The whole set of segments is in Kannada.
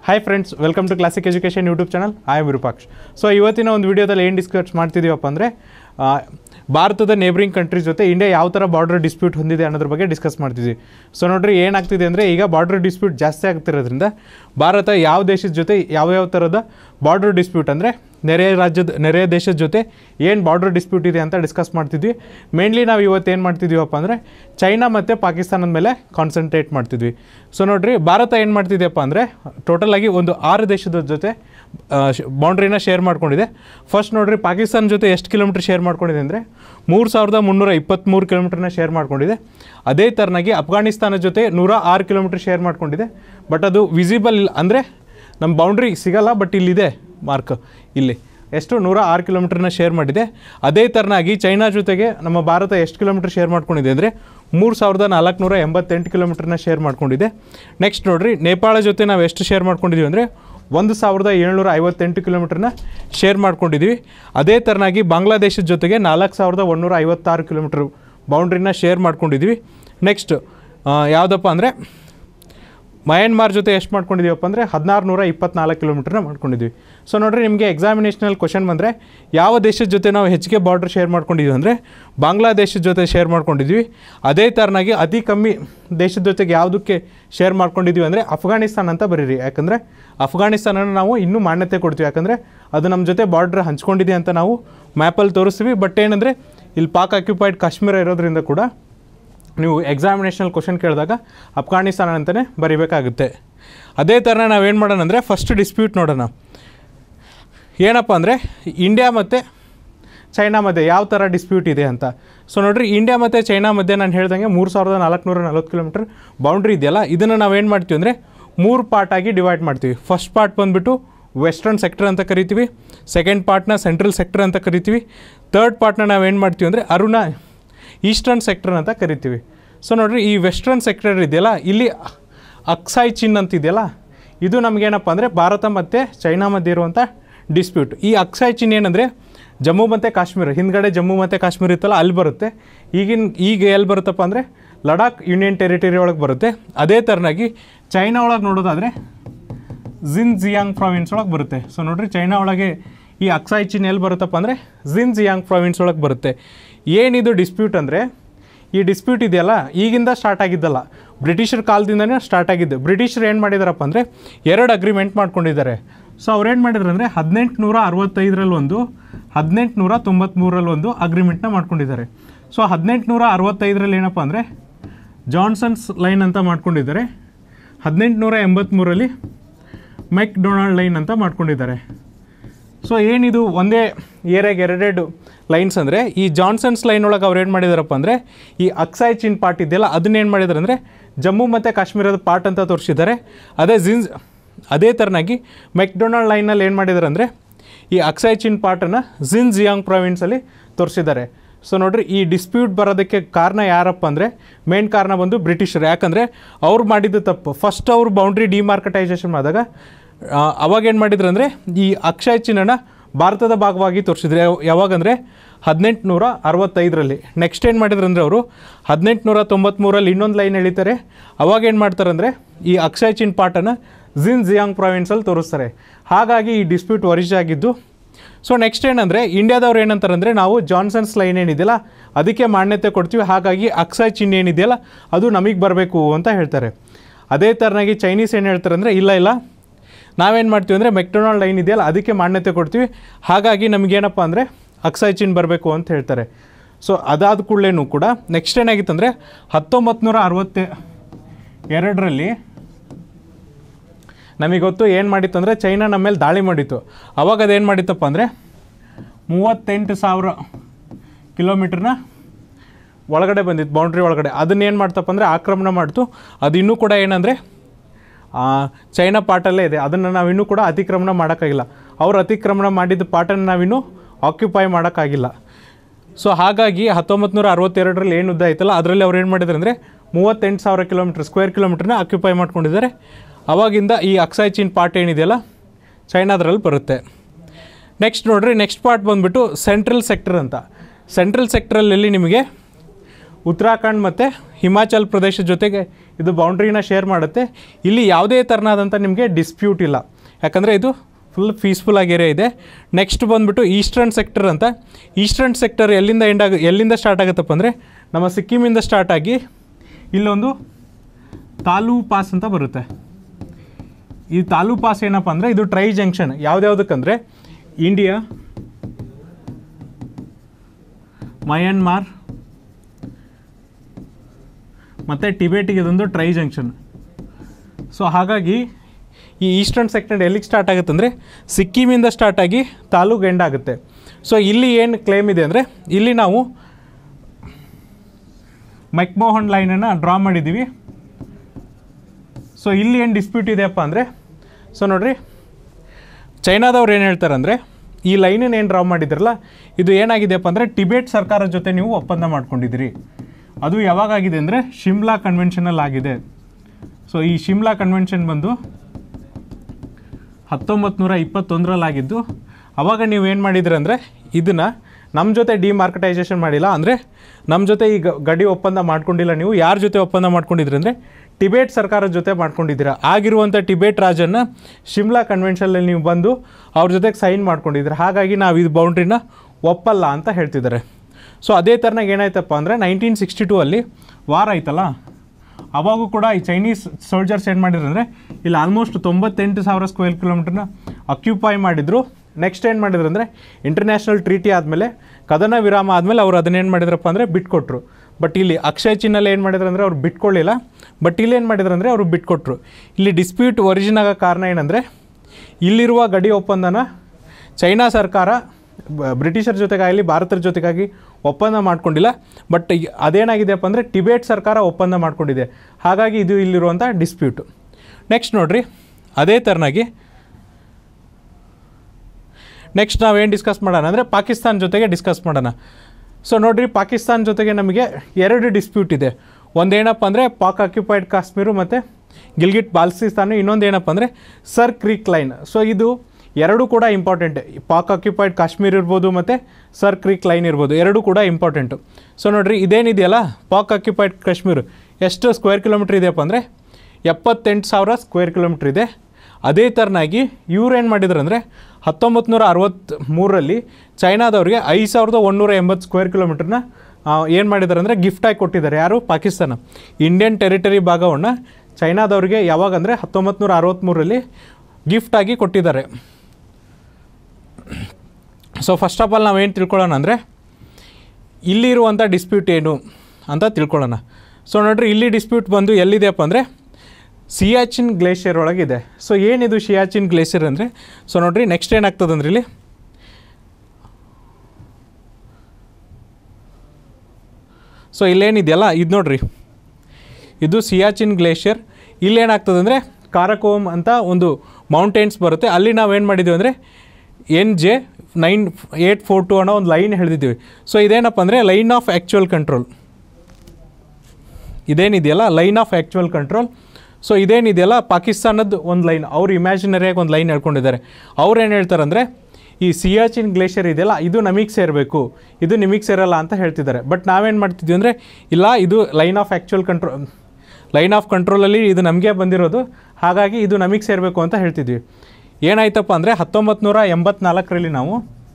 hi friends welcome to classic education YouTube channel I am Virupaksh so ಇವತ್ತಿನ ಒಂದು ವಿಡಿಯೋದಲ್ಲಿ ಏನು ಡಿಸ್ಕಸ್ ಮಾಡ್ತಿದ್ದೀವಪ್ಪ ಅಂದರೆ ಭಾರತದ ನೇಬರಿಂಗ್ ಕಂಟ್ರೀಸ್ ಜೊತೆ ಇಂಡಿಯಾ ಯಾವ ಥರ ಬಾರ್ಡರ್ ಡಿಸ್ಪ್ಯೂಟ್ ಹೊಂದಿದೆ ಅನ್ನೋದ್ರ ಬಗ್ಗೆ ಡಿಸ್ಕಸ್ ಮಾಡ್ತಿದ್ವಿ ಸೊ ನೋಡ್ರಿ ಏನಾಗ್ತಿದೆ ಅಂದರೆ ಈಗ ಬಾರ್ಡರ್ ಡಿಸ್ಪ್ಯೂಟ್ ಜಾಸ್ತಿ ಆಗ್ತಿರೋದ್ರಿಂದ ಭಾರತ ಯಾವ ದೇಶದ ಜೊತೆ ಯಾವ್ಯಾವ ಥರದ ಬಾರ್ಡರ್ ಡಿಸ್ಪ್ಯೂಟ್ ಅಂದರೆ ನೆರೆಯ ರಾಜ್ಯದ ನೆರೆಯ ದೇಶದ ಜೊತೆ ಏನು ಬಾರ್ಡರ್ ಡಿಸ್ಪ್ಯೂಟ್ ಇದೆ ಅಂತ ಡಿಸ್ಕಸ್ ಮಾಡ್ತಿದ್ವಿ ಮೇನ್ಲಿ ನಾವು ಇವತ್ತು ಏನು ಮಾಡ್ತಿದ್ದೀವಪ್ಪ ಅಂದರೆ ಚೈನಾ ಮತ್ತು ಪಾಕಿಸ್ತಾನದ ಮೇಲೆ ಕಾನ್ಸಂಟ್ರೇಟ್ ಮಾಡ್ತಿದ್ವಿ ಸೊ ನೋಡ್ರಿ ಭಾರತ ಏನು ಮಾಡ್ತಿದೆಯಪ್ಪ ಅಂದರೆ ಟೋಟಲಾಗಿ ಒಂದು ಆರು ದೇಶದ ಜೊತೆ ಬೌಂಡ್ರಿನ ಶೇರ್ ಮಾಡ್ಕೊಂಡಿದೆ ಫಸ್ಟ್ ನೋಡ್ರಿ ಪಾಕಿಸ್ತಾನ ಜೊತೆ ಎಷ್ಟು ಕಿಲೋಮೀಟ್ರ್ ಶೇರ್ ಮಾಡ್ಕೊಂಡಿದೆ ಅಂದರೆ ಮೂರು ಸಾವಿರದ ಮುನ್ನೂರ ಇಪ್ಪತ್ತ್ಮೂರು ಕಿಲೋಮೀಟ್ರನ್ನ ಶೇರ್ ಮಾಡ್ಕೊಂಡಿದೆ ಅದೇ ಥರನಾಗಿ ಅಫ್ಘಾನಿಸ್ತಾನ ಜೊತೆ ನೂರ ಆರು ಕಿಲೋಮೀಟ್ರ್ ಶೇರ್ ಮಾಡ್ಕೊಂಡಿದೆ ಬಟ್ ಅದು ವಿಸಿಬಲ್ ಇಲ್ಲ ಅಂದರೆ ನಮ್ಮ ಬೌಂಡ್ರಿ ಸಿಗಲ್ಲ ಬಟ್ ಇಲ್ಲಿದೆ ಮಾರ್ಕ್ ಇಲ್ಲಿ ಎಷ್ಟು ನೂರ ಆರು ಕಿಲೋಮೀಟ್ರನ್ನ ಶೇರ್ ಮಾಡಿದೆ ಅದೇ ಥರನಾಗಿ ಚೈನಾ ಜೊತೆಗೆ ನಮ್ಮ ಭಾರತ ಎಷ್ಟು ಕಿಲೋಮೀಟ್ರ್ ಶೇರ್ ಮಾಡ್ಕೊಂಡಿದೆ ಅಂದರೆ ಮೂರು ಸಾವಿರದ ನಾಲ್ಕುನೂರ ಎಂಬತ್ತೆಂಟು ಕಿಲೋಮೀಟ್ರನ್ನ ಶೇರ್ ಮಾಡ್ಕೊಂಡಿದೆ ನೆಕ್ಸ್ಟ್ ನೋಡ್ರಿ ನೇಪಾಳ ಜೊತೆ ನಾವು ಎಷ್ಟು ಶೇರ್ ಮಾಡ್ಕೊಂಡಿದ್ದೀವಿ ಅಂದರೆ ಒಂದು ಸಾವಿರದ ಏಳ್ನೂರ ಐವತ್ತೆಂಟು ಕಿಲೋಮೀಟ್ರನ್ನ ಶೇರ್ ಮಾಡ್ಕೊಂಡಿದ್ದೀವಿ ಅದೇ ಥರನಾಗಿ ಬಾಂಗ್ಲಾದೇಶದ ಜೊತೆಗೆ ನಾಲ್ಕು ಸಾವಿರದ ಒಂದುನೂರ ಐವತ್ತಾರು ಕಿಲೋಮೀಟ್ರ್ ಬೌಂಡ್ರಿನ ಶೇರ್ ಮಾಡ್ಕೊಂಡಿದ್ದೀವಿ ನೆಕ್ಸ್ಟ್ ಯಾವುದಪ್ಪ ಅಂದರೆ ಮಯನ್ಮಾರ್ ಜೊತೆ ಎಷ್ಟು ಮಾಡ್ಕೊಂಡಿದ್ದೀವಪ್ಪ ಅಂದರೆ ಹದಿನಾರು ನೂರ ಇಪ್ಪತ್ನಾಲ್ಕು ಕಿಲೋಮೀಟ್ರನ್ನ ಮಾಡ್ಕೊಂಡಿದ್ವಿ ಸೊ ನೋಡ್ರಿ ನಿಮಗೆ ಎಕ್ಸಾಮಿನೇಷನಲ್ಲಿ ಕ್ವಶನ್ ಬಂದರೆ ಯಾವ ದೇಶದ ಜೊತೆ ನಾವು ಹೆಚ್ಚಿಗೆ ಬಾರ್ಡ್ರ್ ಶೇರ್ ಮಾಡ್ಕೊಂಡಿದ್ದೀವಿ ಅಂದರೆ ಬಾಂಗ್ಲಾದೇಶದ ಜೊತೆ ಶೇರ್ ಮಾಡ್ಕೊಂಡಿದ್ವಿ ಅದೇ ಥರನಾಗಿ ಅತಿ ಕಮ್ಮಿ ದೇಶದ ಜೊತೆಗೆ ಯಾವುದಕ್ಕೆ ಶೇರ್ ಮಾಡ್ಕೊಂಡಿದ್ದೀವಿ ಅಂದರೆ ಅಫ್ಘಾನಿಸ್ತಾನ ಅಂತ ಬರೀರಿ ಯಾಕಂದರೆ ಅಫ್ಘಾನಿಸ್ತಾನನ ನಾವು ಇನ್ನೂ ಮಾನ್ಯತೆ ಕೊಡ್ತೀವಿ ಯಾಕಂದರೆ ಅದು ನಮ್ಮ ಜೊತೆ ಬಾರ್ಡ್ರ್ ಹಂಚ್ಕೊಂಡಿದೆ ಅಂತ ನಾವು ಮ್ಯಾಪಲ್ಲಿ ತೋರಿಸ್ತೀವಿ ಬಟ್ ಏನಂದರೆ ಇಲ್ಲಿ ಪಾಕ್ ಆಕ್ಯುಪೈಡ್ ಕಾಶ್ಮೀರ ಇರೋದ್ರಿಂದ ಕೂಡ ನೀವು ಎಕ್ಸಾಮಿನೇಷನಲ್ ಕ್ವಶನ್ ಕೇಳಿದಾಗ ಅಫ್ಘಾನಿಸ್ತಾನ ಅಂತಲೇ ಬರಿಬೇಕಾಗುತ್ತೆ ಅದೇ ಥರ ನಾವೇನು ಮಾಡೋಣ ಅಂದರೆ ಫಸ್ಟ್ ಡಿಸ್ಪ್ಯೂಟ್ ನೋಡೋಣ ಏನಪ್ಪ ಅಂದರೆ ಇಂಡಿಯಾ ಮತ್ತು ಚೈನಾ ಮಧ್ಯೆ ಯಾವ ಥರ ಡಿಸ್ಪ್ಯೂಟ್ ಇದೆ ಅಂತ ಸೊ ನೋಡ್ರಿ ಇಂಡಿಯಾ ಮತ್ತು ಚೈನಾ ಮಧ್ಯೆ ನಾನು ಹೇಳ್ದಂಗೆ ಮೂರು ಸಾವಿರದ ನಾಲ್ಕುನೂರ ನಲ್ವತ್ತು ಕಿಲೋಮೀಟ್ರ್ ಬೌಂಡ್ರಿ ಇದೆಯಲ್ಲ ಇದನ್ನು ನಾವೇನು ಮಾಡ್ತೀವಿ ಅಂದರೆ ಮೂರು ಪಾರ್ಟಾಗಿ ಡಿವೈಡ್ ಮಾಡ್ತೀವಿ ಫಸ್ಟ್ ಪಾರ್ಟ್ ಬಂದುಬಿಟ್ಟು ವೆಸ್ಟರ್ನ್ ಸೆಕ್ಟರ್ ಅಂತ ಕರಿತೀವಿ ಸೆಕೆಂಡ್ ಪಾರ್ಟ್ನ ಸೆಂಟ್ರಲ್ ಸೆಕ್ಟರ್ ಅಂತ ಕರಿತೀವಿ ತರ್ಡ್ ಪಾರ್ಟ್ನ ನಾವೇನು ಮಾಡ್ತೀವಿ ಅಂದರೆ ಅರುಣ ಈಸ್ಟರ್ನ್ ಸೆಕ್ಟರ್ ಅಂತ ಕರಿತೀವಿ ಸೊ ನೋಡ್ರಿ ಈ ವೆಸ್ಟರ್ನ್ ಸೆಕ್ಟರ್ ಇದೆಯಲ್ಲ ಇಲ್ಲಿ ಅಕ್ಸಾಯ್ ಚಿನ್ ಅಂತ ಇದೆಯಲ್ಲ ಇದು ನಮಗೇನಪ್ಪ ಅಂದರೆ ಭಾರತ ಮತ್ತು ಚೈನಾ ಮಧ್ಯೆ ಇರುವಂಥ ಡಿಸ್ಪ್ಯೂಟ್ ಈ ಅಕ್ಸಾಯ್ ಚಿನ್ ಏನಂದರೆ ಜಮ್ಮು ಮತ್ತು ಕಾಶ್ಮೀರ ಹಿಂದ್ಗಡೆ ಜಮ್ಮು ಮತ್ತು ಕಾಶ್ಮೀರ ಇತ್ತಲ್ಲ ಅಲ್ಲಿ ಬರುತ್ತೆ ಈಗಿನ ಈಗ ಎಲ್ಲಿ ಬರುತ್ತಪ್ಪ ಅಂದರೆ ಲಡಾಖ್ ಯೂನಿಯನ್ ಟೆರಿಟರಿ ಒಳಗೆ ಬರುತ್ತೆ ಅದೇ ಥರನಾಗಿ ಚೈನಾ ಒಳಗೆ ನೋಡೋದಾದರೆ ಜಿನ್ ಜಿಯಾಂಗ್ ಪ್ರಾವಿನ್ಸ್ ಒಳಗೆ ಬರುತ್ತೆ ಸೊ ನೋಡ್ರಿ ಚೈನಾ ಒಳಗೆ ಈ ಅಕ್ಸಾಯ್ ಚಿನ್ ಎಲ್ಲಿ ಬರುತ್ತಪ್ಪ ಅಂದರೆ ಜಿನ್ ಜಿಯಾಂಗ್ ಪ್ರಾವಿನ್ಸ್ ಒಳಗೆ ಬರುತ್ತೆ ಏನಿದು ಡಿಸ್ಪ್ಯೂಟ್ ಅಂದರೆ ಈ ಡಿಸ್ಪ್ಯೂಟ್ ಇದೆಯಲ್ಲ ಈಗಿಂದ ಸ್ಟಾರ್ಟ್ ಆಗಿದ್ದಲ್ಲ ಬ್ರಿಟಿಷರ ಕಾಲದಿಂದನೇ ಸ್ಟಾರ್ಟ್ ಆಗಿದ್ದು ಬ್ರಿಟಿಷರು ಏನು ಮಾಡಿದಾರಪ್ಪ ಅಂದರೆ ಎರಡು ಅಗ್ರಿಮೆಂಟ್ ಮಾಡ್ಕೊಂಡಿದ್ದಾರೆ ಸೊ ಅವ್ರು ಏನು ಮಾಡಿದ್ರು ಅಂದರೆ ಹದಿನೆಂಟು ನೂರ ಅರವತ್ತೈದರಲ್ಲಿ ಒಂದು ಹದಿನೆಂಟು ನೂರ ತೊಂಬತ್ತ್ಮೂರಲ್ಲಿ ಒಂದು ಅಗ್ರಿಮೆಂಟ್ನ ಮಾಡ್ಕೊಂಡಿದ್ದಾರೆ ಸೊ ಹದಿನೆಂಟು ನೂರ ಅರವತ್ತೈದರಲ್ಲಿ ಏನಪ್ಪ ಅಂದರೆ ಜಾನ್ಸನ್ಸ್ ಲೈನ್ ಅಂತ ಮಾಡ್ಕೊಂಡಿದ್ದಾರೆ ಹದಿನೆಂಟು ನೂರ ಎಂಬತ್ತ್ಮೂರಲ್ಲಿ ಮೆಕ್ ಡೊನಾಲ್ಡ್ ಲೈನ್ ಅಂತ ಮಾಡ್ಕೊಂಡಿದ್ದಾರೆ ಸೊ ಏನಿದು ಒಂದೇ ಏರಿಯಾಗೆ ಎರಡೆರಡು ಲೈನ್ಸ್ ಅಂದರೆ ಈ ಜಾನ್ಸನ್ಸ್ ಲೈನ್ ಒಳಗೆ ಅವ್ರು ಏನು ಮಾಡಿದಾರಪ್ಪ ಅಂದರೆ ಈ ಅಕ್ಸಾಯ್ ಚಿನ್ ಪಾರ್ಟ್ ಇದೆಯಲ್ಲ ಅದನ್ನೇನು ಮಾಡಿದ್ದಾರೆ ಅಂದರೆ ಜಮ್ಮು ಮತ್ತು ಕಾಶ್ಮೀರದ ಪಾರ್ಟ್ ಅಂತ ತೋರಿಸಿದ್ದಾರೆ ಅದೇ ಜಿನ್ಸ್ ಅದೇ ಥರನಾಗಿ ಮೆಕ್ಡೊನಾಲ್ಡ್ ಲೈನಲ್ಲಿ ಏನು ಮಾಡಿದ್ದಾರೆ ಅಂದರೆ ಈ ಅಕ್ಸಾಯ್ ಚಿನ್ ಪಾರ್ಟನ್ನು ಜಿನ್ ಜಿಯಾಂಗ್ ಪ್ರಾವಿನ್ಸಲ್ಲಿ ತೋರಿಸಿದ್ದಾರೆ ಸೊ ನೋಡ್ರಿ ಈ ಡಿಸ್ಪ್ಯೂಟ್ ಬರೋದಕ್ಕೆ ಕಾರಣ ಯಾರಪ್ಪ ಅಂದರೆ ಮೇನ್ ಕಾರಣ ಬಂದು ಬ್ರಿಟಿಷರು ಯಾಕಂದರೆ ಅವ್ರು ಮಾಡಿದ್ದು ತಪ್ಪು ಫಸ್ಟ್ ಅವರು ಬೌಂಡ್ರಿ ಡಿಮಾರ್ಕಟೈಸೇಷನ್ ಮಾಡಿದಾಗ ಅವಾಗ ಏನು ಮಾಡಿದ್ರು ಅಂದರೆ ಈ ಅಕ್ಷಯ ಚಿನ್ನನ ಭಾರತದ ಭಾಗವಾಗಿ ತೋರಿಸಿದ್ರು ಯಾವ- ಯಾವಾಗಂದರೆ ಹದಿನೆಂಟುನೂರ ಅರವತ್ತೈದರಲ್ಲಿ ನೆಕ್ಸ್ಟ್ ಏನು ಮಾಡಿದ್ರು ಅಂದರೆ ಅವರು ಹದಿನೆಂಟುನೂರ ತೊಂಬತ್ತ್ಮೂರಲ್ಲಿ ಇನ್ನೊಂದು ಲೈನ್ ಎಳಿತಾರೆ ಅವಾಗ ಏನು ಮಾಡ್ತಾರೆ ಅಂದರೆ ಈ ಅಕ್ಷಯ ಚಿನ್ ಪಾಟನ್ನು ಜಿನ್ ಜಿಯಾಂಗ್ ಪ್ರಾವಿನ್ಸಲ್ಲಿ ತೋರಿಸ್ತಾರೆ ಹಾಗಾಗಿ ಈ ಡಿಸ್ಪ್ಯೂಟ್ ಒರಿಜ್ ಆಗಿದ್ದು ಸೊ ನೆಕ್ಸ್ಟ್ ಏನಂದರೆ ಇಂಡಿಯಾದವ್ರು ಏನಂತಾರೆ ಅಂದರೆ ನಾವು ಜಾನ್ಸನ್ಸ್ ಲೈನ್ ಏನಿದೆಯಲ್ಲ ಅದಕ್ಕೆ ಮಾನ್ಯತೆ ಕೊಡ್ತೀವಿ ಹಾಗಾಗಿ ಅಕ್ಸಾಯ್ ಚಿಹ್ನೆ ಏನಿದೆಯಲ್ಲ ಅದು ನಮಗೆ ಬರಬೇಕು ಅಂತ ಹೇಳ್ತಾರೆ ಅದೇ ಥರನಾಗಿ ಚೈನೀಸ್ ಏನು ಹೇಳ್ತಾರೆ ಅಂದರೆ ಇಲ್ಲ ಇಲ್ಲ ನಾವೇನು ಮಾಡ್ತೀವಿ ಅಂದರೆ ಮೆಕ್ಡೊನಾಲ್ಡ್ ಲೈನ್ ಇದೆಯಲ್ಲ ಅದಕ್ಕೆ ಮಾನ್ಯತೆ ಕೊಡ್ತೀವಿ ಹಾಗಾಗಿ ನಮಗೇನಪ್ಪ ಅಂದರೆ ಅಕ್ಸಾಯ್ ಚಿನ್ ಬರಬೇಕು ಅಂತ ಹೇಳ್ತಾರೆ ಸೊ ಅದಾದ ಕೂಡಲೇನು ಕೂಡ ನೆಕ್ಸ್ಟ್ ಏನಾಗಿತ್ತು ಅಂದರೆ ಹತ್ತೊಂಬತ್ತು ನೂರ ಅರವತ್ತ ಎರಡರಲ್ಲಿ ನಮಗೆ ಗೊತ್ತು ಏನು ಮಾಡಿತ್ತು ಅಂದರೆ ಚೈನಾ ನಮ್ಮ ಮೇಲೆ ದಾಳಿ ಮಾಡಿತ್ತು ಅವಾಗ ಅದೇನು ಮಾಡಿತ್ತಪ್ಪ ಅಂದರೆ ಮೂವತ್ತೆಂಟು ಸಾವಿರ ಕಿಲೋಮೀಟ್ರ್ನ ಒಳಗಡೆ ಬಂದಿತ್ತು ಬೌಂಡ್ರಿ ಒಳಗಡೆ ಅದನ್ನೇನು ಮಾಡ್ತಪ್ಪ ಅಂದರೆ ಆಕ್ರಮಣ ಮಾಡ್ತು ಅದು ಇನ್ನೂ ಕೂಡ ಏನಂದರೆ ಚೈನಾ ಪಾಟಲ್ಲೇ ಇದೆ ಅದನ್ನು ನಾವಿನ್ನೂ ಕೂಡ ಅತಿಕ್ರಮಣ ಮಾಡೋಕ್ಕಾಗಿಲ್ಲ ಅವ್ರು ಅತಿಕ್ರಮಣ ಮಾಡಿದ ಪಾಟನ್ನು ನಾವಿನ್ನೂ ಆಕ್ಯುಪೈ ಮಾಡೋಕ್ಕಾಗಿಲ್ಲ ಸೊ ಹಾಗಾಗಿ ಹತ್ತೊಂಬತ್ತು ನೂರ ಅರವತ್ತೆರಡರಲ್ಲಿ ಏನು ಉದ್ದ ಆಯ್ತಲ್ಲ ಅದರಲ್ಲಿ ಅವ್ರು ಏನು ಮಾಡಿದ್ರು ಅಂದರೆ ಮೂವತ್ತೆಂಟು ಸಾವಿರ ಕಿಲೋಮೀಟ್ರ್ ಸ್ಕ್ವೇರ್ ಕಿಲೋಮೀಟ್ರನ್ನ ಆಕ್ಯುಪೈ ಮಾಡ್ಕೊಂಡಿದ್ದಾರೆ ಅವಾಗಿಂದ ಈ ಅಕ್ಸಾಯ್ ಚೀನ್ ಪಾರ್ಟ್ ಏನಿದೆಯಲ್ಲ ಚೈನಾದ್ರಲ್ಲಿ ಬರುತ್ತೆ ನೆಕ್ಸ್ಟ್ ನೋಡ್ರಿ ನೆಕ್ಸ್ಟ್ ಪಾರ್ಟ್ ಬಂದುಬಿಟ್ಟು ಸೆಂಟ್ರಲ್ ಸೆಕ್ಟರ್ ಅಂತ ಸೆಂಟ್ರಲ್ ಸೆಕ್ಟ್ರಲ್ಲಿ ನಿಮಗೆ ಉತ್ತರಾಖಂಡ್ ಮತ್ತು ಹಿಮಾಚಲ್ ಪ್ರದೇಶ ಜೊತೆಗೆ ಇದು ಬೌಂಡ್ರಿನ ಶೇರ್ ಮಾಡುತ್ತೆ ಇಲ್ಲಿ ಯಾವುದೇ ಥರನಾದಂಥ ನಿಮಗೆ ಡಿಸ್ಪ್ಯೂಟ್ ಇಲ್ಲ ಯಾಕಂದರೆ ಇದು ಫುಲ್ ಪೀಸ್ಫುಲ್ ಏರಿಯಾ ಇದೆ ನೆಕ್ಸ್ಟ್ ಬಂದುಬಿಟ್ಟು ಈಸ್ಟರ್ನ್ ಸೆಕ್ಟರ್ ಅಂತ ಈಸ್ಟರ್ನ್ ಸೆಕ್ಟರ್ ಎಲ್ಲಿಂದ ಎಂಡ್ ಆಗ ಎಲ್ಲಿಂದ ಸ್ಟಾರ್ಟ್ ಆಗುತ್ತಪ್ಪ ಅಂದರೆ ನಮ್ಮ ಸಿಕ್ಕಿಮಿಂದ ಸ್ಟಾರ್ಟ್ ಆಗಿ ಇಲ್ಲೊಂದು ತಾಲೂ ಪಾಸ್ ಅಂತ ಬರುತ್ತೆ ಈ ತಾಲೂ ಪಾಸ್ ಏನಪ್ಪ ಅಂದರೆ ಇದು ಟ್ರೈ ಜಂಕ್ಷನ್ ಯಾವ್ದ್ಯಾವ್ದಕ್ಕಂದರೆ ಇಂಡಿಯಾ ಮಯನ್ಮಾರ್ ಮತ್ತು ಟಿಬೇಟಿಗೆ ಇದೊಂದು ಟ್ರೈ ಜಂಕ್ಷನ್ ಸೊ ಹಾಗಾಗಿ ಈ ಈಸ್ಟರ್ನ್ ಸೆಕ್ಟರ್ ಎಲ್ಲಿಗೆ ಸ್ಟಾರ್ಟ್ ಆಗುತ್ತೆ ಅಂದರೆ ಸಿಕ್ಕಿಮಿಂದ ಸ್ಟಾರ್ಟ್ ಆಗಿ ತಾಲೂಕ್ ಎಂಡ್ ಆಗುತ್ತೆ ಸೊ ಇಲ್ಲಿ ಏನು ಕ್ಲೇಮ್ ಇದೆ ಅಂದರೆ ಇಲ್ಲಿ ನಾವು ಮೆಕ್ಮೋಹನ್ ಲೈನನ್ನು ಡ್ರಾ ಮಾಡಿದ್ದೀವಿ ಸೊ ಇಲ್ಲಿ ಏನು ಡಿಸ್ಪ್ಯೂಟ್ ಇದೆಯಪ್ಪ ಅಂದರೆ ಸೊ ನೋಡ್ರಿ ಚೈನಾದವ್ರು ಏನು ಹೇಳ್ತಾರೆ ಅಂದರೆ ಈ ಲೈನನ್ನು ಏನು ಡ್ರಾ ಮಾಡಿದ್ರಲ್ಲ ಇದು ಏನಾಗಿದೆಯಪ್ಪ ಅಂದರೆ ಟಿಬೇಟ್ ಸರ್ಕಾರದ ಜೊತೆ ನೀವು ಒಪ್ಪಂದ ಮಾಡ್ಕೊಂಡಿದ್ದೀರಿ ಅದು ಯಾವಾಗ ಆಗಿದೆ ಅಂದರೆ ಶಿಮ್ಲಾ ಕನ್ವೆನ್ಷನಲ್ಲಿ ಆಗಿದೆ ಸೊ ಈ ಶಿಮ್ಲಾ ಕನ್ವೆನ್ಷನ್ ಬಂದು ಹತ್ತೊಂಬತ್ತು ನೂರ ಇಪ್ಪತ್ತೊಂದರಲ್ಲಾಗಿದ್ದು ಅವಾಗ ನೀವು ಏನು ಮಾಡಿದ್ರಿ ಅಂದರೆ ಇದನ್ನು ನಮ್ಮ ಜೊತೆ ಡಿಮಾರ್ಕೆಟೈಸೇಷನ್ ಮಾಡಿಲ್ಲ ಅಂದರೆ ನಮ್ಮ ಜೊತೆ ಈ ಗ- ಗಡಿ ಒಪ್ಪಂದ ಮಾಡ್ಕೊಂಡಿಲ್ಲ ನೀವು ಯಾರ ಜೊತೆ ಒಪ್ಪಂದ ಮಾಡ್ಕೊಂಡಿದ್ರಿ ಅಂದರೆ ಟಿಬೇಟ್ ಸರ್ಕಾರದ ಜೊತೆ ಮಾಡ್ಕೊಂಡಿದ್ದೀರಾ ಆಗಿರುವಂಥ ಟಿಬೇಟ್ ರಾಜನ್ನು ಶಿಮ್ಲಾ ಕನ್ವೆನ್ಷನಲ್ಲಿ ನೀವು ಬಂದು ಅವ್ರ ಜೊತೆಗೆ ಸೈನ್ ಮಾಡ್ಕೊಂಡಿದ್ದೀರಾ ಹಾಗಾಗಿ ನಾವು ಇದು ಬೌಂಡ್ರಿನ ಒಪ್ಪಲ್ಲ ಅಂತ ಹೇಳ್ತಿದ್ದಾರೆ ಸೊ ಅದೇ ಥರನಾಗ ಏನಾಯ್ತಪ್ಪ ಅಂದರೆ ನೈನ್ಟೀನ್ ಸಿಕ್ಸ್ಟಿ ಟೂ ಅಲ್ಲಿ ವಾರ್ ಆಯ್ತಲ್ಲ ಅವಾಗೂ ಕೂಡ ಈ ಚೈನೀಸ್ ಸೋಲ್ಜರ್ಸ್ ಏನು ಮಾಡಿದ್ರು ಅಂದರೆ ಇಲ್ಲಿ ಆಲ್ಮೋಸ್ಟ್ ತೊಂಬತ್ತೆಂಟು ಸಾವಿರ ಸ್ಕ್ವೇರ್ ಕಿಲೋಮೀಟ್ರನ್ನ ಅಕ್ಯುಪೈ ಮಾಡಿದ್ರು ನೆಕ್ಸ್ಟ್ ಏನು ಮಾಡಿದ್ರು ಅಂದರೆ ಇಂಟರ್ನ್ಯಾಷನಲ್ ಟ್ರೀಟಿ ಆದಮೇಲೆ ಕದನ ವಿರಾಮ ಆದಮೇಲೆ ಅವ್ರು ಅದನ್ನೇನು ಮಾಡಿದ್ರಪ್ಪ ಅಂದರೆ ಬಿಟ್ಕೊಟ್ರು ಬಟ್ ಇಲ್ಲಿ ಅಕ್ಷಯ್ ಚಿನ್ನಲ್ಲಿ ಏನು ಮಾಡಿದ್ರು ಅಂದರೆ ಅವ್ರು ಬಿಟ್ಕೊಳ್ಳಿಲ್ಲ ಬಟ್ ಇಲ್ಲಿ ಏನು ಮಾಡಿದ್ರು ಅಂದರೆ ಅವರು ಬಿಟ್ಕೊಟ್ರು ಇಲ್ಲಿ ಡಿಸ್ಪ್ಯೂಟ್ ಒರಿಜಿನ್ ಆಗೋ ಕಾರಣ ಏನಂದರೆ ಇಲ್ಲಿರುವ ಗಡಿ ಒಪ್ಪಂದನ ಚೈನಾ ಸರ್ಕಾರ ಬ- ಬ್ರಿಟಿಷರ ಜೊತೆಗಾಗಲಿ ಭಾರತದ ಜೊತೆಗಾಗಿ ಒಪ್ಪಂದ ಮಾಡ್ಕೊಂಡಿಲ್ಲ ಬಟ್ ಈ- ಅದೇನಾಗಿದೆಯಪ್ಪ ಅಂದರೆ ಟಿಬೇಟ್ ಸರ್ಕಾರ ಒಪ್ಪಂದ ಮಾಡ್ಕೊಂಡಿದೆ ಹಾಗಾಗಿ ಇದು ಇಲ್ಲಿರುವಂಥ ಡಿಸ್ಪ್ಯೂಟು ನೆಕ್ಸ್ಟ್ ನೋಡ್ರಿ ಅದೇ ಥರನಾಗಿ ನೆಕ್ಸ್ಟ್ ನಾವೇನು ಡಿಸ್ಕಸ್ ಮಾಡೋಣ ಅಂದರೆ ಪಾಕಿಸ್ತಾನ ಜೊತೆಗೆ ಡಿಸ್ಕಸ್ ಮಾಡೋಣ ಸೊ ನೋಡ್ರಿ ಪಾಕಿಸ್ತಾನ ಜೊತೆಗೆ ನಮಗೆ ಎರಡು ಡಿಸ್ಪ್ಯೂಟ್ ಇದೆ ಒಂದೇನಪ್ಪ ಅಂದರೆ ಪಾಕ್ ಆಕ್ಯುಪೈಡ್ ಕಾಶ್ಮೀರು ಮತ್ತು ಗಿಲ್ಗಿಟ್ ಬಾಲ್ಸಿಸ್ತಾನ ಇನ್ನೊಂದು ಏನಪ್ಪ ಅಂದರೆ ಸರ್ ಕ್ರೀಕ್ ಲೈನ್ ಸೊ ಇದು ಎರಡೂ ಕೂಡ ಇಂಪಾರ್ಟೆಂಟ್ ಪಾಕ್ ಆಕ್ಯುಪೈಡ್ ಕಾಶ್ಮೀರ್ ಇರ್ಬೋದು ಮತ್ತು ಸರ್ ಕ್ರೀಕ್ ಲೈನ್ ಇರ್ಬೋದು ಎರಡೂ ಕೂಡ ಇಂಪಾರ್ಟೆಂಟು ಸೊ ನೋಡ್ರಿ ಇದೇನಿದೆಯಲ್ಲ ಪಾಕ್ ಆಕ್ಯುಪೈಡ್ ಕಾಶ್ಮೀರ್ ಎಷ್ಟು ಸ್ಕ್ವೇರ್ ಕಿಲೋಮೀಟ್ರ್ ಇದೆಯಪ್ಪ ಅಂದರೆ ಎಪ್ಪತ್ತೆಂಟು ಸಾವಿರ ಸ್ಕ್ವೇರ್ ಕಿಲೋಮೀಟ್ರ್ ಇದೆ ಅದೇ ಥರನಾಗಿ ಇವ್ರು ಏನು ಮಾಡಿದ್ರು ಅಂದರೆ ಹತ್ತೊಂಬತ್ತು ನೂರ ಅರವತ್ತ್ಮೂರರಲ್ಲಿ ಚೈನಾದವ್ರಿಗೆ ಐದು ಸಾವಿರದ ಒಂದೂರ ಎಂಬತ್ತು ಸ್ಕ್ವೇರ್ ಕಿಲೋಮೀಟ್ರನ್ನ ಏನು ಮಾಡಿದ್ದಾರೆ ಅಂದರೆ ಗಿಫ್ಟಾಗಿ ಕೊಟ್ಟಿದ್ದಾರೆ ಯಾರು ಪಾಕಿಸ್ತಾನ ಇಂಡಿಯನ್ ಟೆರಿಟರಿ ಭಾಗವನ್ನು ಚೈನಾದವ್ರಿಗೆ ಯಾವಾಗ ಅಂದರೆ ಹತ್ತೊಂಬತ್ತು ನೂರ ಅರವತ್ತ್ಮೂರರಲ್ಲಿ ಗಿಫ್ಟಾಗಿ ಕೊಟ್ಟಿದ್ದಾರೆ ಸೊ ಫಸ್ಟ್ ಆಫ್ ಆಲ್ ನಾವೇನು ತಿಳ್ಕೊಳ್ಳೋಣ ಅಂದರೆ ಇಲ್ಲಿರುವಂಥ ಡಿಸ್ಪ್ಯೂಟ್ ಏನು ಅಂತ ತಿಳ್ಕೊಳ್ಳೋಣ ಸೊ ನೋಡ್ರಿ ಇಲ್ಲಿ ಡಿಸ್ಪ್ಯೂಟ್ ಬಂದು ಎಲ್ಲಿದೆಯಪ್ಪ ಅಂದರೆ ಸಿಯಾಚಿನ್ ಗ್ಲೇಷಿಯರ್ ಒಳಗಿದೆ ಸೊ ಏನಿದು ಸಿಯಾಚಿನ್ ಗ್ಲೇಷಿಯರ್ ಅಂದರೆ ಸೊ ನೋಡ್ರಿ ನೆಕ್ಸ್ಟ್ ಏನಾಗ್ತದೆ ಅಂದ್ರೆ ಇಲ್ಲಿ ಸೊ ಇಲ್ಲೇನಿದೆಯಲ್ಲ ಇದು ನೋಡ್ರಿ ಇದು ಸಿಯಾಚಿನ್ ಗ್ಲೇಷಿಯರ್ ಇಲ್ಲೇನಾಗ್ತದೆ ಅಂದರೆ ಕಾರಕೋಮ್ ಅಂತ ಒಂದು ಮೌಂಟೇನ್ಸ್ ಬರುತ್ತೆ ಅಲ್ಲಿ ನಾವೇನು ಮಾಡಿದ್ದೀವಿ ಅಂದರೆ N J nine eight four two ಅನ್ನೋ ಒಂದು ಲೈನ್ ಹಿಡಿದಿದ್ದೀವಿ ಸೊ ಇದೇನಪ್ಪ ಅಂದರೆ ಲೈನ್ ಆಫ್ ಆ್ಯಕ್ಚುಯಲ್ ಕಂಟ್ರೋಲ್ ಇದೇನಿದೆಯಲ್ಲ line of actual control so ಇದೇನಿದೆಯಲ್ಲ ಪಾಕಿಸ್ತಾನದ ಒಂದು ಲೈನ್ ಅವ್ರು ಇಮ್ಯಾಜಿನರಿಯಾಗಿ ಒಂದು ಲೈನ್ ಹೇಳ್ಕೊಂಡಿದ್ದಾರೆ ಅವ್ರು ಏನು ಹೇಳ್ತಾರೆ ಅಂದರೆ ಈ ಸಿಯಾಚಿನ್ ಗ್ಲೇಷಿಯರ್ ಇದೆಯಲ್ಲ ಇದು ನಮಗೆ ಸೇರಬೇಕು ಇದು ನಿಮಗೆ ಸೇರಲ್ಲ ಅಂತ ಹೇಳ್ತಿದ್ದಾರೆ ಬಟ್ ನಾವೇನು ಮಾಡ್ತಿದ್ವಿ ಅಂದರೆ ಇಲ್ಲ ಇದು line of actual control line of ಕಂಟ್ರೋಲಲ್ಲಿ ಇದು ನಮಗೆ ಬಂದಿರೋದು ಹಾಗಾಗಿ ಇದು ನಮಗೆ ಸೇರಬೇಕು ಅಂತ ಹೇಳ್ತಿದ್ವಿ ಏನಾಯ್ತಪ್ಪ ಅಂದರೆ ಹತ್ತೊಂಬತ್ತು ನೂರ ಎಂಬತ್ನಾಲ್ಕರಲ್ಲಿ ನಾವು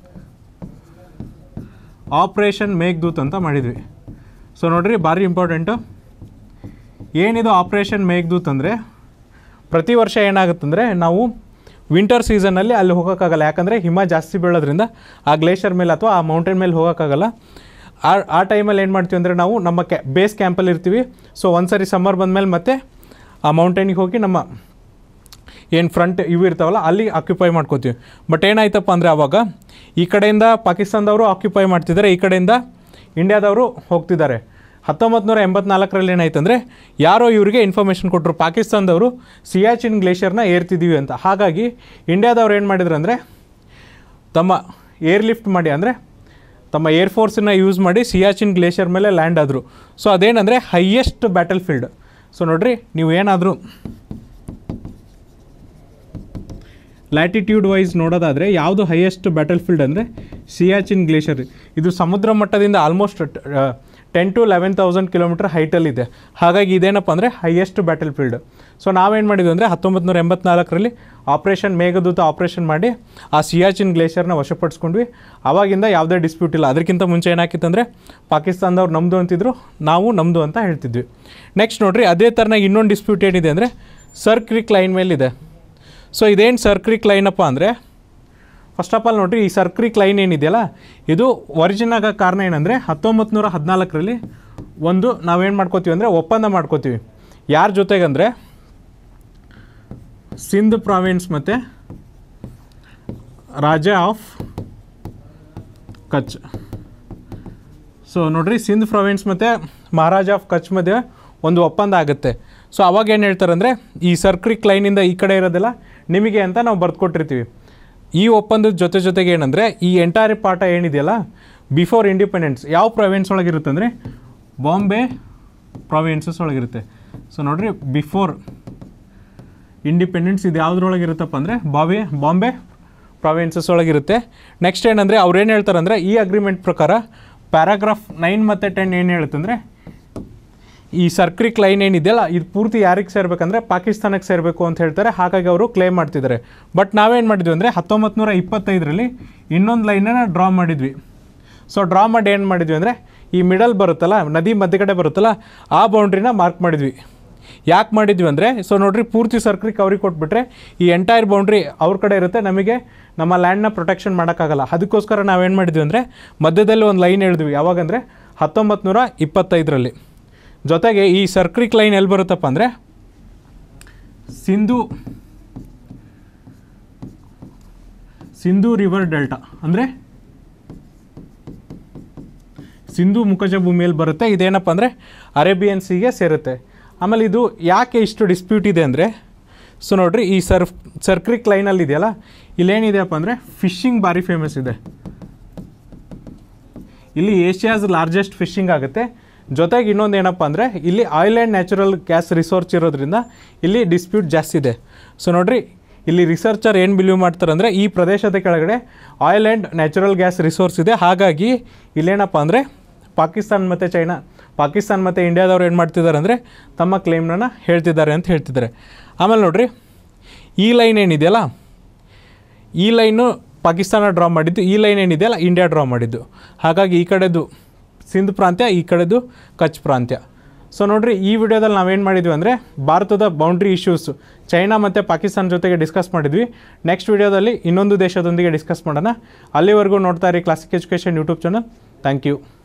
ಆಪ್ರೇಷನ್ ಮೇಘದೂತ್ ಅಂತ ಮಾಡಿದ್ವಿ ಸೊ ನೋಡ್ರಿ ಭಾರಿ ಇಂಪಾರ್ಟೆಂಟು ಏನಿದು ಆಪ್ರೇಷನ್ ಮೇಘದೂತ್ ಅಂದರೆ ಪ್ರತಿ ವರ್ಷ ಏನಾಗುತ್ತಂದರೆ ನಾವು ವಿಂಟರ್ ಸೀಸನ್ನಲ್ಲಿ ಅಲ್ಲಿ ಹೋಗೋಕ್ಕಾಗಲ್ಲ ಯಾಕಂದರೆ ಹಿಮ ಜಾಸ್ತಿ ಬೀಳೋದ್ರಿಂದ ಆ ಗ್ಲೇಷಿಯರ್ ಮೇಲೆ ಅಥವಾ ಆ ಮೌಂಟೇನ್ ಮೇಲೆ ಹೋಗೋಕ್ಕಾಗಲ್ಲ ಆ ಆ ಟೈಮಲ್ಲಿ ಏನು ಮಾಡ್ತೀವಿ ಅಂದರೆ ನಾವು ನಮ್ಮ ಕ್ಯಾ ಬೇಸ್ ಕ್ಯಾಂಪಲ್ಲಿ ಇರ್ತೀವಿ ಸೊ ಒಂದು ಸರಿ ಸಮ್ಮರ್ ಬಂದಮೇಲೆ ಮತ್ತೆ ಆ ಮೌಂಟೇನಿಗೆ ಹೋಗಿ ನಮ್ಮ ಏನು ಫ್ರಂಟ್ ಇವು ಇರ್ತಾವಲ್ಲ ಅಲ್ಲಿ ಆಕ್ಯುಪೈ ಮಾಡ್ಕೋತೀವಿ ಬಟ್ ಏನಾಯ್ತಪ್ಪ ಅಂದರೆ ಆವಾಗ ಈ ಕಡೆಯಿಂದ ಪಾಕಿಸ್ತಾನದವರು ಆಕ್ಯುಪೈ ಮಾಡ್ತಿದ್ದಾರೆ ಈ ಕಡೆಯಿಂದ ಇಂಡಿಯಾದವರು ಹೋಗ್ತಿದ್ದಾರೆ ಹತ್ತೊಂಬತ್ತು ನೂರ ಎಂಬತ್ನಾಲ್ಕರಲ್ಲಿ ಏನಾಯ್ತಂದರೆ ಯಾರೋ ಇವರಿಗೆ ಇನ್ಫಾರ್ಮೇಷನ್ ಕೊಟ್ಟರು ಪಾಕಿಸ್ತಾನದವರು ಸಿಯಾಚಿನ್ ಗ್ಲೇಷಿಯರ್ನ ಏರ್ತಿದ್ದೀವಿ ಅಂತ ಹಾಗಾಗಿ ಇಂಡಿಯಾದವ್ರು ಏನು ಮಾಡಿದ್ರು ಅಂದರೆ ತಮ್ಮ ಏರ್ ಲಿಫ್ಟ್ ಮಾಡಿ ಅಂದರೆ ತಮ್ಮ ಏರ್ ಫೋರ್ಸನ್ನ ಯೂಸ್ ಮಾಡಿ ಸಿಯಾಚಿನ್ ಗ್ಲೇಷಿಯರ್ ಮೇಲೆ ಲ್ಯಾಂಡ್ ಆದರು ಸೊ ಅದೇನಂದರೆ ಹೈಯೆಸ್ಟ್ ಬ್ಯಾಟಲ್ ಫೀಲ್ಡ್ ಸೊ ನೋಡ್ರಿ ನೀವು ಏನಾದರೂ ಲ್ಯಾಟಿಟ್ಯೂಡ್ ವೈಸ್ ನೋಡೋದಾದರೆ ಯಾವುದು ಹೈಯೆಸ್ಟ್ ಬ್ಯಾಟಲ್ ಫೀಲ್ಡ್ ಅಂದರೆ ಸಿಯಾಚಿನ್ ಗ್ಲೇಷಿಯರ್ ಇದು ಸಮುದ್ರ ಮಟ್ಟದಿಂದ almost ten to eleven thousand kilometre ಹೈಟಲ್ಲಿದೆ ಹಾಗಾಗಿ ಇದೇನಪ್ಪ ಅಂದರೆ ಹೈಯೆಸ್ಟ್ ಬ್ಯಾಟಲ್ ಫೀಲ್ಡ್ ಸೊ ನಾವೇನು ಮಾಡಿದ್ವಿ ಅಂದರೆ ಹತ್ತೊಂಬತ್ತು ನೂರ ಎಂಬತ್ನಾಲ್ಕರಲ್ಲಿ ಆಪ್ರೇಷನ್ ಮೇಘದೂತ ಆಪ್ರೇಷನ್ ಮಾಡಿ ಆ ಸಿಯಾಚಿನ್ ಗ್ಲೇಷಿಯರ್ನ ವಶಪಡಿಸ್ಕೊಂಡ್ವಿ ಆವಾಗಿಂದ ಯಾವುದೇ ಡಿಸ್ಪ್ಯೂಟ್ ಇಲ್ಲ ಅದಕ್ಕಿಂತ ಮುಂಚೆ ಏನಾಕಿತ್ತಂದರೆ ಪಾಕಿಸ್ತಾನದವ್ರು ನಮ್ಮದು ಅಂತಿದ್ರು ನಾವು ನಮ್ಮದು ಅಂತ ಹೇಳ್ತಿದ್ವಿ ನೆಕ್ಸ್ಟ್ ನೋಡ್ರಿ ಅದೇ ಥರನಾಗಿ ಇನ್ನೊಂದು ಡಿಸ್ಪ್ಯೂಟ್ ಏನಿದೆ ಅಂದರೆ ಸರ್ ಕ್ರಿಕ್ ಲೈನ್ ಮೇಲಿದೆ ಸೊ ಇದೇನು ಸರ್ ಕ್ರಿಕ್ ಲೈನಪ್ಪ ಅಂದರೆ ಫಸ್ಟ್ ಆಫ್ ಆಲ್ ನೋಡ್ರಿ ಈ ಸರ್ಕ್ರಿಕ್ ಲೈನ್ ಏನಿದೆಯಲ್ಲ ಇದು ಒರಿಜಿನ್ ಆಗೋ ಕಾರಣ ಏನಂದರೆ ಹತ್ತೊಂಬತ್ತು ನೂರ ಹದಿನಾಲ್ಕರಲ್ಲಿ ಒಂದು ನಾವೇನು ಮಾಡ್ಕೋತೀವಿ ಅಂದರೆ ಒಪ್ಪಂದ ಮಾಡ್ಕೋತೀವಿ ಯಾರ ಜೊತೆಗಂದರೆ ಸಿಂಧ್ ಪ್ರಾವಿನ್ಸ್ ಮತ್ತು ರಾಜ ಆಫ್ ಕಚ್ ಸೊ ನೋಡ್ರಿ ಸಿಂಧ್ ಪ್ರಾವಿನ್ಸ್ ಮತ್ತು ಮಹಾರಾಜ ಆಫ್ ಕಚ್ ಮಧ್ಯೆ ಒಂದು ಒಪ್ಪಂದ ಆಗುತ್ತೆ ಸೊ ಅವಾಗ ಏನು ಹೇಳ್ತಾರೆ ಅಂದರೆ ಈ ಸರ್ಕ್ರಿಕ್ ಲೈನಿಂದ ಈ ಕಡೆ ಇರೋದೆಲ್ಲ ನಿಮಗೆ ಅಂತ ನಾವು ಬರ್ದುಕೊಟ್ಟಿರ್ತೀವಿ ಈ ಒಪ್ಪಂದದ ಜೊತೆ ಜೊತೆಗೆ ಏನಂದರೆ ಈ ಎಂಟೈರ್ ಪಾಠ ಏನಿದೆಯಲ್ಲ ಬಿಫೋರ್ ಇಂಡಿಪೆಂಡೆನ್ಸ್ ಯಾವ ಪ್ರಾವಿನ್ಸ್ ಒಳಗಿರುತ್ತೆ ಅಂದರೆ ಬಾಂಬೆ ಪ್ರಾವಿನ್ಸಸ್ ಒಳಗಿರುತ್ತೆ ಸೊ ನೋಡ್ರಿ ಬಿಫೋರ್ ಇಂಡಿಪೆಂಡೆನ್ಸ್ ಇದು ಯಾವುದ್ರೊಳಗಿರುತ್ತಪ್ಪ ಅಂದರೆ ಬಾಬೆ ಬಾಂಬೆ ಪ್ರಾವಿನ್ಸಸ್ ಒಳಗಿರುತ್ತೆ ನೆಕ್ಸ್ಟ್ ಏನಂದರೆ ಅವ್ರು ಏನು ಹೇಳ್ತಾರೆ ಅಂದರೆ ಈ ಅಗ್ರಿಮೆಂಟ್ ಪ್ರಕಾರ ಪ್ಯಾರಾಗ್ರಾಫ್ ನೈನ್ ಮತ್ತು ಟೆನ್ ಏನು ಹೇಳುತ್ತಂದರೆ ಈ ಸರ್ಕ್ರಿಕ್ ಲೈನ್ ಏನಿದೆಯಲ್ಲ ಇದು ಪೂರ್ತಿ ಯಾರಿಗೆ ಸೇರಬೇಕಂದ್ರೆ ಪಾಕಿಸ್ತಾನಕ್ಕೆ ಸೇರಬೇಕು ಅಂತ ಹೇಳ್ತಾರೆ ಹಾಗಾಗಿ ಅವರು ಕ್ಲೇಮ್ ಮಾಡ್ತಿದ್ದಾರೆ ಬಟ್ ನಾವೇನು ಮಾಡಿದ್ವಿ ಅಂದರೆ ಹತ್ತೊಂಬತ್ತು ನೂರ ಇಪ್ಪತ್ತೈದರಲ್ಲಿ ಇನ್ನೊಂದು ಲೈನನ್ನು ಡ್ರಾ ಮಾಡಿದ್ವಿ ಸೊ ಡ್ರಾ ಮಾಡಿ ಏನು ಮಾಡಿದ್ವಿ ಅಂದರೆ ಈ ಮಿಡಲ್ ಬರುತ್ತಲ್ಲ ನದಿ ಮಧ್ಯಗಡೆ ಬರುತ್ತಲ್ಲ ಆ ಬೌಂಡ್ರಿನ ಮಾರ್ಕ್ ಮಾಡಿದ್ವಿ ಯಾಕೆ ಮಾಡಿದ್ವಿ ಅಂದರೆ ಸೊ ನೋಡ್ರಿ ಪೂರ್ತಿ ಸರ್ಕ್ರಿಕ್ ಅವ್ರಿಗೆ ಕೊಟ್ಬಿಟ್ರೆ ಈ ಎಂಟೈರ್ ಬೌಂಡ್ರಿ ಅವ್ರ ಕಡೆ ಇರುತ್ತೆ ನಮಗೆ ನಮ್ಮ ಲ್ಯಾಂಡ್ನ ಪ್ರೊಟೆಕ್ಷನ್ ಮಾಡೋಕ್ಕಾಗಲ್ಲ ಅದಕ್ಕೋಸ್ಕರ ನಾವೇನು ಮಾಡಿದ್ವಿ ಅಂದರೆ ಮಧ್ಯದಲ್ಲಿ ಒಂದು ಲೈನ್ ಹೇಳಿದ್ವಿ ಯಾವಾಗಂದರೆ ಹತ್ತೊಂಬತ್ತು ನೂರ ಇಪ್ಪತ್ತೈದರಲ್ಲಿ ಜೊತೆಗೆ ಈ ಸರ್ಕ್ರಿಕ್ ಲೈನ್ ಎಲ್ಲಿ ಬರುತ್ತಪ್ಪ ಅಂದರೆ ಸಿಂಧು ಸಿಂಧು ರಿವರ್ ಡೆಲ್ಟಾ ಅಂದರೆ ಸಿಂಧು ಮುಖಜ ಭೂಮಿಯಲ್ಲಿ ಬರುತ್ತೆ ಇದೇನಪ್ಪ ಅಂದರೆ ಅರೇಬಿಯನ್ ಸಿಗೆ ಸೇರುತ್ತೆ ಆಮೇಲೆ ಇದು ಯಾಕೆ ಇಷ್ಟು ಡಿಸ್ಪ್ಯೂಟ್ ಇದೆ ಅಂದರೆ ಸೊ ನೋಡ್ರಿ ಈ ಸರ್ ಸರ್ಕ್ರಿಕ್ ಲೈನಲ್ಲಿ ಇದೆಯಲ್ಲ ಇಲ್ಲೇನಿದೆಯಪ್ಪ ಅಂದರೆ ಫಿಶಿಂಗ್ ಭಾರಿ ಫೇಮಸ್ ಇದೆ ಇಲ್ಲಿ ಏಷ್ಯಾಸ್ ಲಾರ್ಜೆಸ್ಟ್ ಫಿಶಿಂಗ್ ಆಗುತ್ತೆ ಜೊತೆಗೆ ಇನ್ನೊಂದು ಏನಪ್ಪ ಅಂದರೆ ಇಲ್ಲಿ oil and natural gas resource ಇರೋದ್ರಿಂದ ಇಲ್ಲಿ ಡಿಸ್ಪ್ಯೂಟ್ ಜಾಸ್ತಿ ಇದೆ ಸೊ ನೋಡ್ರಿ ಇಲ್ಲಿ ರಿಸರ್ಚರ್ ಏನು ಬಿಲೀವ್ ಮಾಡ್ತಾರೆ ಅಂದರೆ ಈ ಪ್ರದೇಶದ ಕೆಳಗಡೆ oil and natural gas resource ಇದೆ ಹಾಗಾಗಿ ಇಲ್ಲೇನಪ್ಪ ಅಂದರೆ ಪಾಕಿಸ್ತಾನ ಮತ್ತು ಚೈನಾ ಪಾಕಿಸ್ತಾನ ಮತ್ತು ಇಂಡಿಯಾದವ್ರು ಏನು ಮಾಡ್ತಿದ್ದಾರೆ ಅಂದರೆ ತಮ್ಮ ಕ್ಲೇಮ್ನ ಹೇಳ್ತಿದ್ದಾರೆ ಅಂತ ಹೇಳ್ತಿದ್ದಾರೆ ಆಮೇಲೆ ನೋಡ್ರಿ ಈ ಲೈನ್ ಏನಿದೆಯಲ್ಲ ಈ ಲೈನು ಪಾಕಿಸ್ತಾನ ಡ್ರಾ ಮಾಡಿದ್ದು ಈ ಲೈನ್ ಏನಿದೆಯಲ್ಲ ಇಂಡಿಯಾ ಡ್ರಾ ಮಾಡಿದ್ದು ಹಾಗಾಗಿ ಈ ಕಡೆದು ಸಿಂಧ್ ಪ್ರಾಂತ್ಯ ಈ ಕಡೆದು ಕಚ್ ಪ್ರಾಂತ್ಯ ಸೊ ನೋಡ್ರಿ ಈ ವಿಡಿಯೋದಲ್ಲಿ ನಾವೇನು ಮಾಡಿದ್ವಿ ಅಂದರೆ ಭಾರತದ ಬೌಂಡ್ರಿ ಇಶ್ಯೂಸ್ ಚೈನಾ ಮತ್ತು ಪಾಕಿಸ್ತಾನ ಜೊತೆಗೆ ಡಿಸ್ಕಸ್ ಮಾಡಿದ್ವಿ ನೆಕ್ಸ್ಟ್ ವಿಡಿಯೋದಲ್ಲಿ ಇನ್ನೊಂದು ದೇಶದೊಂದಿಗೆ ಡಿಸ್ಕಸ್ ಮಾಡೋಣ ಅಲ್ಲಿವರೆಗೂ ನೋಡ್ತಾ ಇರಿ classic education YouTube channel thank you